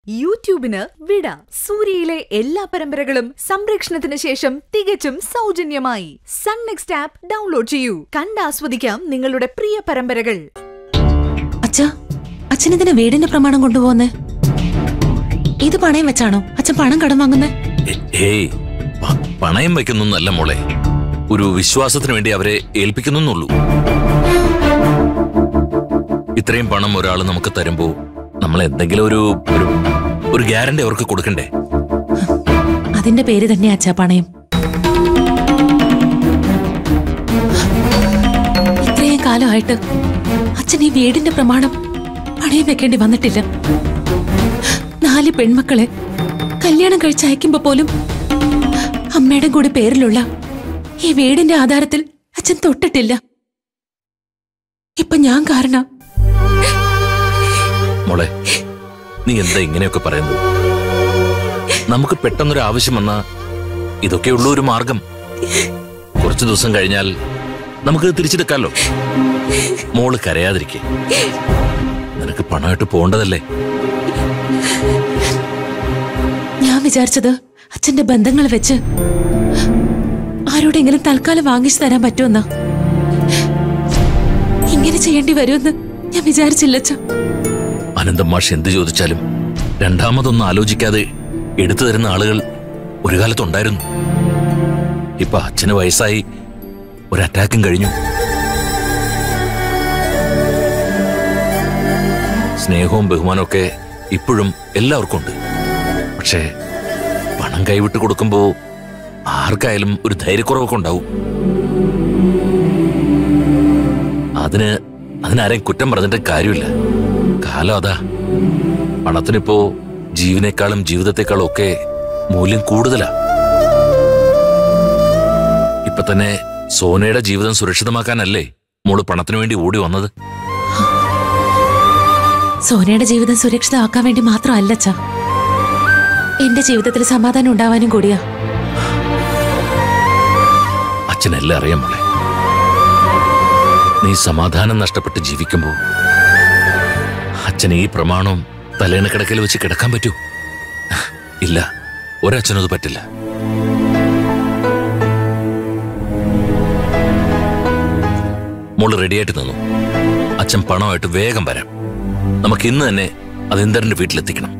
യൂട്യൂബിന് വിട സൂര്യയിലെ എല്ലാ പരമ്പരകളും സംരക്ഷണത്തിന് ശേഷം തികച്ചും സൗജന്യമായി സൺ നെക്സ്റ്റ് ആപ്പ് ഡൗൺലോഡ് ചെയ്യൂ കണ്ടാസ്വദിക്കാം നിങ്ങളുടെ പ്രിയ പരമ്പരകൾ അച്ഛ അച്ഛനെന്തിനാ വീടിന്റെ പ്രമാണം കൊണ്ടുപോകുന്നേ ഇത് പണയം വെച്ചാണോ അച്ഛൻ പണം കടം വാങ്ങുന്നേ എ- ഏയ് പ- പണയം വയ്ക്കുന്നല്ല മോളെ ഒരു വിശ്വാസത്തിന് വേണ്ടി അവരെ ഏൽപ്പിക്കുന്നുള്ളൂ ഇത്രയും പണം ഒരാൾ നമുക്ക് തരുമ്പോ നമ്മൾ എന്തെങ്കിലും ഒരു ഒരു ഒരു ഗ്യാരണ്ടി അവർക്ക് കൊടുക്കണ്ടേ അതിന്റെ പേര് തന്നെ അച്ഛാ പണയം ഇത്രയും കാലമായിട്ട് അച്ഛൻ ഈ വീടിന്റെ പ്രമാണം പണയം വെക്കേണ്ടി വന്നിട്ടില്ല നാല് പെൺമക്കളെ കല്യാണം കഴിച്ച് അയക്കുമ്പോ പോലും അമ്മയുടെ കൂടി പേരിലുള്ള ഈ വീടിന്റെ ആധാരത്തിൽ അച്ഛൻ തൊട്ടിട്ടില്ല ഇപ്പൊ ഞാൻ കാരണം മോളെ നീ എന്താ ഇങ്ങനെയൊക്കെ പറയുന്നത് നമുക്ക് പെട്ടെന്നൊരു ആവശ്യം വന്നാ ഇതൊക്കെയുള്ള ഒരു മാർഗം കുറച്ചു ദിവസം കഴിഞ്ഞാൽ നമുക്ക് തിരിച്ചെടുക്കാമല്ലോ മോള് കരയാതിരിക്കെ നിനക്ക് പണമായിട്ട് പോണ്ടതല്ലേ ഞാൻ വിചാരിച്ചത് അച്ഛന്റെ ബന്ധങ്ങൾ വെച്ച് ആരോടെങ്കിലും തൽക്കാലം വാങ്ങിച്ചു തരാൻ പറ്റുമെന്നാ ഇങ്ങനെ ചെയ്യേണ്ടി വരുമെന്ന് ഞാൻ വിചാരിച്ചില്ല അച്ഛ അനന്തം മാഷ് എന്ത് ചോദിച്ചാലും രണ്ടാമതൊന്നും ആലോചിക്കാതെ എടുത്തു തരുന്ന ആളുകൾ ഒരു കാലത്തുണ്ടായിരുന്നു ഇപ്പൊ അച്ഛന് വയസ്സായി ഒരു അറ്റാക്കും കഴിഞ്ഞു സ്നേഹവും ബഹുമാനവും ഒക്കെ ഇപ്പോഴും എല്ലാവർക്കും ഉണ്ട് പക്ഷേ പണം കൈവിട്ട് കൊടുക്കുമ്പോ ആർക്കായാലും ഒരു ധൈര്യക്കുറവൊക്കെ ഉണ്ടാവും അതിന് അതിനാരെയും കുറ്റം പറഞ്ഞിട്ട് കാര്യമില്ല കാലം അതാ പണത്തിനിപ്പോ ജീവനേക്കാളും ജീവിതത്തെക്കാളും ഒക്കെ മൂല്യം കൂടുതലാ ഇപ്പൊ തന്നെ സോനയുടെ ജീവിതം സുരക്ഷിതമാക്കാനല്ലേ മോള് പണത്തിനു വേണ്ടി ഓടി വന്നത് സോനയുടെ ജീവിതം സുരക്ഷിതമാക്കാൻ വേണ്ടി മാത്രമല്ല അച്ഛ എന്റെ ജീവിതത്തിൽ സമാധാനം ഉണ്ടാവാനും കൂടിയാ അച്ഛനെല്ലാം അറിയാം മോളെ നീ സമാധാനം നഷ്ടപ്പെട്ട് ജീവിക്കുമ്പോ അച്ഛന് ഈ പ്രമാണവും തലേണ കിടക്കയിൽ വെച്ച് കിടക്കാൻ പറ്റൂ ഇല്ല ഒരച്ഛനും അത് പറ്റില്ല മോള് റെഡിയായിട്ട് നിന്നു അച്ഛൻ പണമായിട്ട് വേഗം വരാം നമുക്ക് ഇന്ന് തന്നെ അത് ഇന്ദറിന്റെ വീട്ടിലെത്തിക്കണം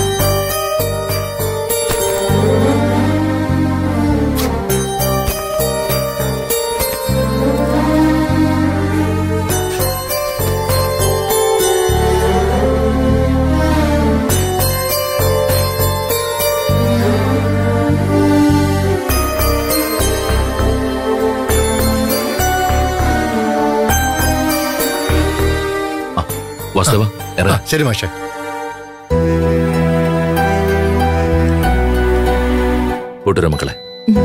ആ, വാസ്തവ ആ, ഇറങ്ങാം ശരി മാഷെ കൂട്ടുര മക്കളെ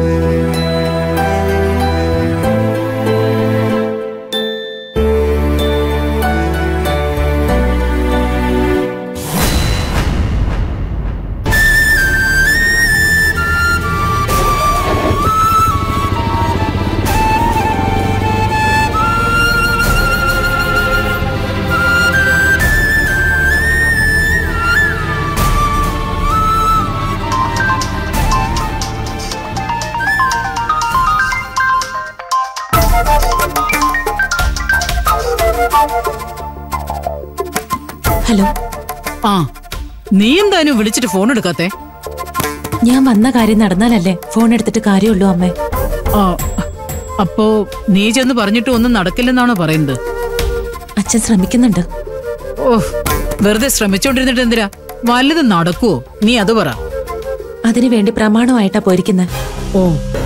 ഹലോ ആ നീ എന്തായാലും വിളിച്ചിട്ട് ഫോൺ എടുക്കാത്തെ ഞാൻ വന്ന കാര്യം നടന്നാലല്ലേ ഫോൺ എടുത്തിട്ട് കാര്യമുള്ളൂ അമ്മേ ആ അപ്പോ നീ ചെന്ന് പറഞ്ഞിട്ട് ഒന്നും നടക്കില്ലെന്നാണോ പറയുന്നത് അച്ഛൻ ശ്രമിക്കുന്നുണ്ട് ഓ വെറുതെ ശ്രമിച്ചോണ്ടിരുന്നിട്ട് എന്തിനാ വല്ലതും നടക്കുവോ നീ അത് പറ അതിനു വേണ്ടി പ്രമാണമായിട്ടാ പോയിരിക്കുന്നത് ഓ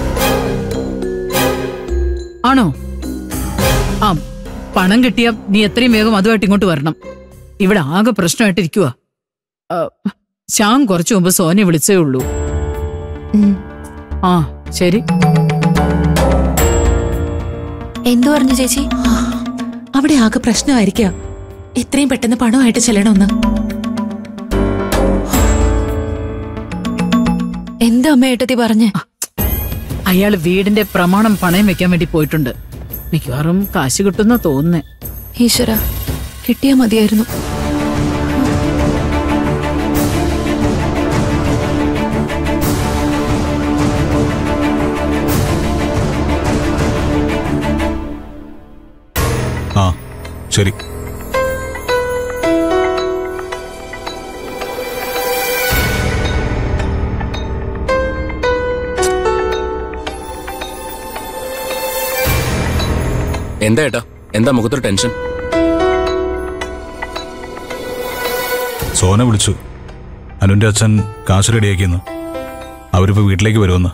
ആണോ ആ പണം കിട്ടിയ നീ എത്രയും വേഗം അതുമായിട്ട് ഇങ്ങോട്ട് വരണം ഇവിടെ ആകെ പ്രശ്നമായിട്ടിരിക്കുക ശ്യാം കുറച്ചു മുമ്പ് സോനെ വിളിച്ചേ ഉള്ളൂ ഉം. ആ ശരി എന്തു പറഞ്ഞു ചേച്ചി അവിടെ ആകെ പ്രശ്നമായിരിക്കാം എത്രയും പെട്ടെന്ന് പണമായിട്ട് ചെല്ലണമെന്ന് എന്താ അമ്മ ഏട്ടത്തി പറഞ്ഞേ അയാൾ വീടിന്റെ പ്രമാണം പണയം വെക്കാൻ വേണ്ടി പോയിട്ടുണ്ട് മിക്കവാറും കാശ് കിട്ടുന്ന തോന്നുന്നേ ഈശ്വര കിട്ടിയാ മതിയായിരുന്നു ശരി എന്താ ഏട്ടാ എന്താ മുഖത്തൊരു ടെൻഷൻ സോന വിളിച്ചു അനുവിന്റെ അച്ഛൻ കാശ് റെഡിയാക്കിയെന്ന് അവരിപ്പോ വീട്ടിലേക്ക് വരുമെന്ന്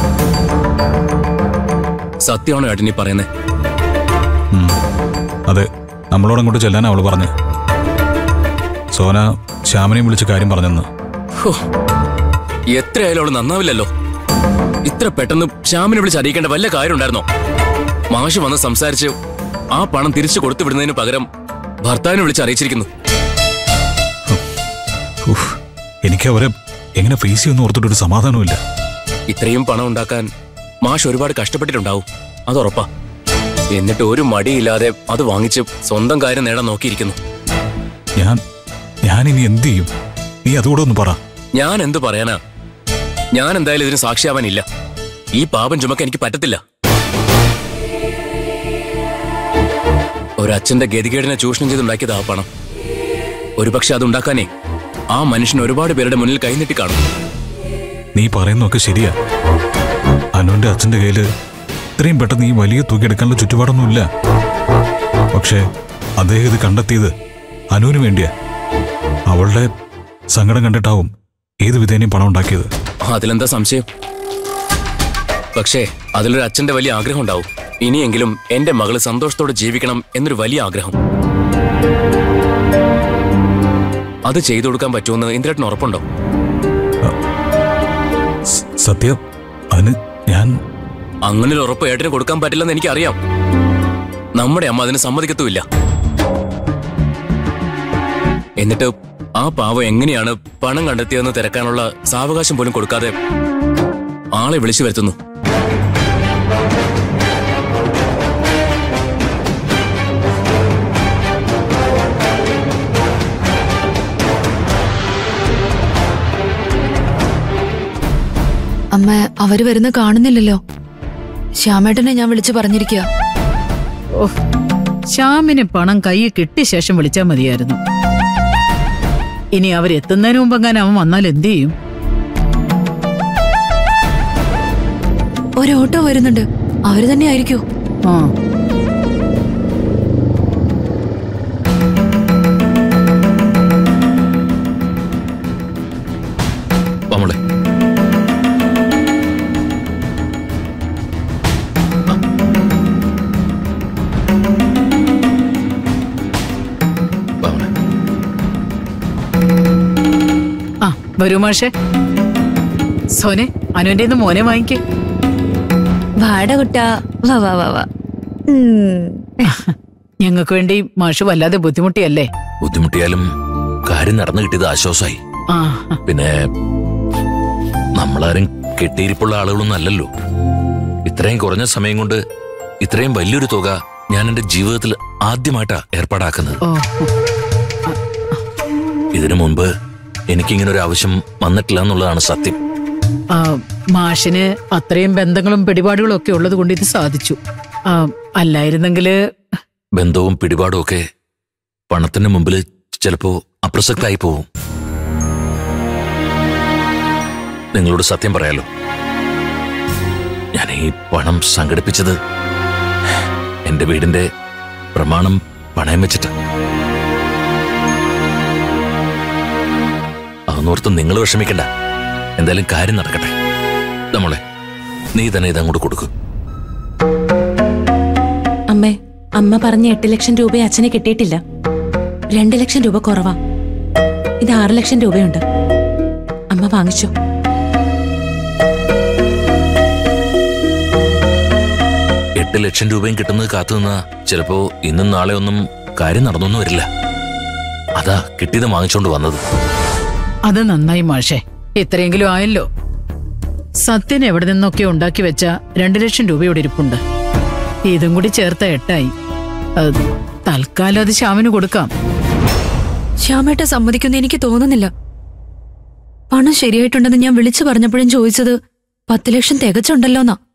സത്യമാണോ ഏട്ടൻ ഈ പറയുന്നേ ഉം. അതെ നമ്മളോട് അങ്ങോട്ട് ചെല്ലാനാ അവള് പറഞ്ഞു സോന ശ്യാമനെയും വിളിച്ച് കാര്യം പറഞ്ഞെന്ന് ഹോ, എത്രയായാലും അവള് നന്നാവില്ലല്ലോ ഇത്ര പെട്ടെന്ന് ശ്യാമിനെ വിളിച്ച് അറിയിക്കേണ്ട വല്ല കാര്യം ഉണ്ടായിരുന്നോ മാഷ് വന്ന് സംസാരിച്ച് ആ പണം തിരിച്ചു കൊടുത്തു വിടുന്നതിന് പകരം ഭർത്താവിനെ വിളിച്ച് അറിയിച്ചിരിക്കുന്നു ഉഫ്, എനിക്ക് അവരെ എങ്ങനെ ഫേസ് ചെയ്യുമെന്ന് ഓർത്തിട്ടൊരു സമാധാനമില്ല ഇത്രയും പണം ഉണ്ടാക്കാൻ മാഷ് ഒരുപാട് കഷ്ടപ്പെട്ടിട്ടുണ്ടാവും അത് ഉറപ്പാ എന്നിട്ട് ഒരു മടിയില്ലാതെ അത് വാങ്ങിച്ച് സ്വന്തം കാര്യം നേടാൻ നോക്കിയിരിക്കുന്നു ഞാൻ ഞാൻ ഇനി എന്ത് ചെയ്യും നീ അതുകൂടെ ഒന്ന് പറ ഞാൻ എന്ത് പറയാനാ ഞാൻ എന്തായാലും ഇതിന് സാക്ഷിയാവാനില്ല ഈ പാപം ചുമക്കാൻ എനിക്ക് പറ്റത്തില്ല ഒരച്ഛന്റെ ഗതികേടിനെ ചൂഷണം ചെയ്തുണ്ടാക്കിയത് ആ പണം ഒരുപക്ഷെ അതുണ്ടാക്കാനേ ആ മനുഷ്യൻ ഒരുപാട് പേരുടെ മുന്നിൽ കൈനീട്ടി കാണും നീ പറയുന്നതൊക്കെ ശരിയാ അനുവിന്റെ അച്ഛന്റെ കയ്യില് ഇത്രയും പെട്ടെന്ന് ഈ വലിയ തുക എടുക്കാനുള്ള ചുറ്റുപാടൊന്നുമില്ല പക്ഷേ അദ്ദേഹം ഇത് കണ്ടെത്തിയത് അനുവിന് വേണ്ടിയാ അവളുടെ സങ്കടം കണ്ടിട്ടാവും ഏത് വിധേനയും പണം ഉണ്ടാക്കിയത് അതിലെന്താ സംശയം പക്ഷേ അതിലൊരു അച്ഛന്റെ വലിയ ആഗ്രഹം ഉണ്ടാവും ഇനിയെങ്കിലും എന്റെ മകള് സന്തോഷത്തോടെ ജീവിക്കണം എന്നൊരു വലിയ ആഗ്രഹം അത് ചെയ്തു കൊടുക്കാൻ പറ്റുമെന്ന് ഇന്ദ്രേട്ടന് ഉറപ്പുണ്ടോ സ- സത്യം അതിന് ഞാൻ അങ്ങനെ ഒരു ഉറപ്പ് ഏട്ടന് കൊടുക്കാൻ പറ്റില്ലെന്ന് എനിക്കറിയാം നമ്മുടെ അമ്മ അതിന് സമ്മതിക്കത്തുമില്ല എന്നിട്ട് ആ പാവം എങ്ങനെയാണ് പണം കണ്ടെത്തിയതെന്ന് തിരക്കാനുള്ള സാവകാശം പോലും കൊടുക്കാതെ ആളെ വിളിച്ചു വരുത്തുന്നു അമ്മ അവര് വരുന്ന കാണുന്നില്ലല്ലോ ശ്യാമേട്ടനെ ഞാൻ വിളിച്ചു പറഞ്ഞിരിക്കുക ഓഹ് ശ്യാമിന് പണം കൈ കിട്ടിയ ശേഷം വിളിച്ചാൽ മതിയായിരുന്നു ഇനി അവരെത്തുന്നതിന് മുമ്പെങ്ങാനും അവൻ വന്നാൽ എന്തു ചെയ്യും ഒരു ഓട്ടോ വരുന്നുണ്ട് അവര് തന്നെ ആയിരിക്കോ ആ നമ്മളെ ആ വരൂ മാഷേ സോനെ അനുവിന്റെ നിന്ന് മോനെ വാങ്ങിക്കേ വാട കുട്ട വാ വാ വാ വാ ഉം. ഞങ്ങൾക്ക് വേണ്ടി മാഷ് വല്ലാതെ ബുദ്ധിമുട്ടിയല്ലേ ബുദ്ധിമുട്ടിയാലും കാര്യം നടന്നു കിട്ടിയത് ആശ്വാസമായി ആ പിന്നെ നമ്മളാരും കെട്ടിയിരിപ്പുള്ള ആളുകളൊന്നും അല്ലല്ലോ ഇത്രയും കുറഞ്ഞ സമയം കൊണ്ട് ഇത്രയും വലിയൊരു തുക ഞാൻ എന്റെ ജീവിതത്തിൽ ആദ്യമായിട്ടാ ഏർപ്പാടാക്കുന്നത് ഓ ഇതിനു മുൻപ് എനിക്കിങ്ങനെ ഒരു ആവശ്യം വന്നിട്ടില്ല എന്നുള്ളതാണ് സത്യം ആ, മാഷിന് അത്രയും ബന്ധങ്ങളും പിടിപാടുകളും ഒക്കെ ഉള്ളത് കൊണ്ട് ഇത് സാധിച്ചു ആ, അല്ലായിരുന്നെങ്കില് ബന്ധവും പിടിപാടും ഒക്കെ പണത്തിന് മുമ്പിൽ ചിലപ്പോ അപ്രസക്തായി പോവും നിങ്ങളോട് സത്യം പറയാലോ ഞാൻ ഈ പണം സംഘടിപ്പിച്ചത് എന്റെ വീടിന്റെ പ്രമാണം പണയം വെച്ചിട്ട് അതൊന്നോർത്ത് നിങ്ങൾ വിഷമിക്കണ്ട എന്തായാലും കാര്യം നടക്കട്ടെ നമ്മളെ നീ തന്നെ ഇതങ്ങോട്ട് കൊടുക്കൂ അമ്മേ അമ്മ പറഞ്ഞ എട്ട് ലക്ഷം രൂപ അച്ഛന് കിട്ടിയിട്ടില്ല രണ്ട് ലക്ഷം രൂപ കുറവാ ഇത് ആറ് ലക്ഷം രൂപയുണ്ട് അമ്മ വാങ്ങിച്ചോ എട്ട് ലക്ഷം രൂപയും കിട്ടുന്നത് കാത്തു നിന്നാ ചിലപ്പോ ഇന്നും നാളെ ഒന്നും കാര്യം നടന്നൊന്നും വരില്ല അതാ കിട്ടിയത് വാങ്ങിച്ചോണ്ട് വന്നത് അത് നന്നായി മാഷേ ഇത്രയെങ്കിലും ആയല്ലോ സത്യൻ എവിടെ നിന്നൊക്കെ ഉണ്ടാക്കി വെച്ച രണ്ടു ലക്ഷം രൂപ ഇവിടെ ഇരിപ്പുണ്ട് ഇതും കൂടി ചേർത്ത എട്ടായി അത് തൽക്കാലം അത് ശ്യാമിന് കൊടുക്കാം ശ്യാമേട്ട സമ്മതിക്കുന്ന എനിക്ക് തോന്നുന്നില്ല പണം ശരിയായിട്ടുണ്ടെന്ന് ഞാൻ വിളിച്ചു പറഞ്ഞപ്പോഴും ചോദിച്ചത് പത്ത് ലക്ഷം തികച്ചുണ്ടല്ലോന്നാ